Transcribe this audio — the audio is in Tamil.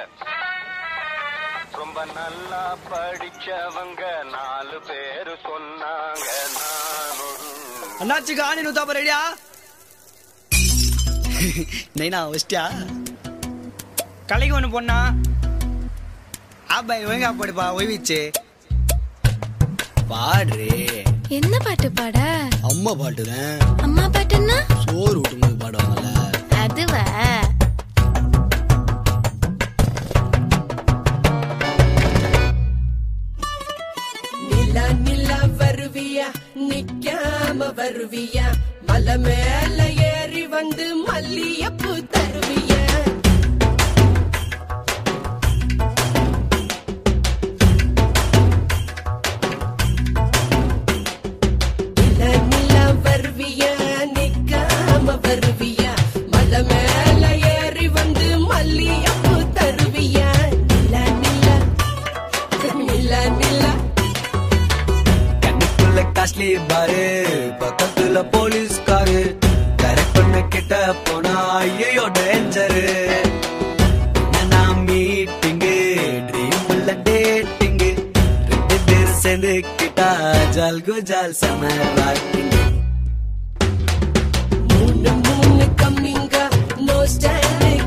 ரொம்ப நல்லா படிச்சவங்க நாலு பேரு சொன்னாங்க நான் ஒரு அண்ணாச்சி காணி நூத்தாப்ப ரெடியா நைனா வச்சிட்டியா கலைக்கு ஒன்று பொண்ணா ஆபாய் ஒழுங்கா பாடுப்பா ஒய்விச்சு பாடுறே என்ன பாட்டு பாட அம்மா பாட்டுதான் அம்மா பாட்டுன்னா சோறு விட்டும்போது பாடுவாங்கல்ல அதுவா நிலா நிலா வருவியா நிக்காம வருவியா மலை மேல ஏறி வந்து மல்லியப்பூ தருவியா நிலா நிலா வருவியா நிக்காம வருவியா மலை மேல ஏறி வந்து மல்லியப்பூ தருவியா நிலா நிலா நிலா நிலா கண்ணுக்குள்ள காஸ்ட்லி பாரு பக்கத்துல போலீஸ் காரு கரெக்ட் பண்ண கிட்ட போனா ஐயோ டேஞ்சரு மீட்டிங்கு ட்ரீம் உள்ள டேட்டிங்கு ரெண்டு பேர் சேர்ந்து கிட்டா ஜால் குஜால் செம ராக்கிங் மூணு மூணு கம்மிங்க நோ ஸ்டாண்ட்